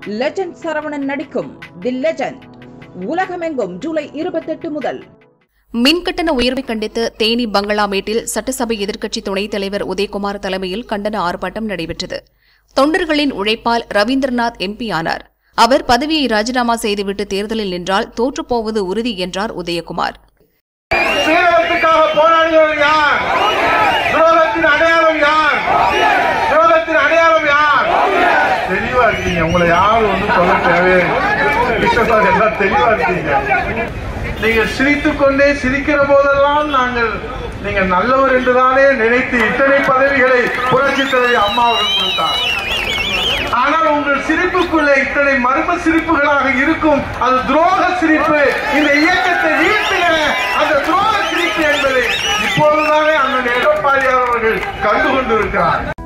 legend Saravanan நடிக்கும் தி legend உலகமெங்கும் ஜூலை இருபத்தெட்டு முதல் மின்கட்டண உயர்வை கண்டித்து தேனி பங்களாமேட்டில் சட்டசபை எதிர்க்கட்சி துணைத் தலைவர் உதயகுமார் தலைமையில் கண்டன ஆர்ப்பாட்டம் நடைபெற்றது தொண்டர்களின் உழைப்பால் ரவீந்திரநாத் எம்பி ஆனார் அவர் பதவியை ராஜினாமா செய்துவிட்டு தேர்தலில் நின்றால் தோற்றுப்போவது உறுதி என்றார் உதயகுமார் சுயநலத்துக்காக போராடியவர் யார் துரோகத்தின் அடையாளம் யார் துரோகத்தின் அடையாளம் யார் தெளிவா இருக்கீங்க உங்களை யாரும் வந்து சொல்ல தேவையில்லை எல்லாம் தெளிவா இருக்கீங்க நீங்க சிரித்துக் கொண்டே சிரிக்கிற போதெல்லாம் நாங்கள் நீங்க நல்லவர் என்றுதானே நினைத்து இத்தனை பதவிகளை புரட்சி தலைவி அம்மா அவர்கள் கொடுத்தார் ஆனால் உங்கள் சிரிப்புக்குள்ளே இத்தனை மர்ம சிரிப்புகளாக இருக்கும் அது துரோக சிரிப்பு இந்த இயக்கத்தை வீழ்த்துகிற அந்த துரோக சிரிப்பு என்பதை இப்போதுதானே அண்ணன் எடப்பாடியார் அவர்கள் கண்டு கொண்டிருக்கிறார்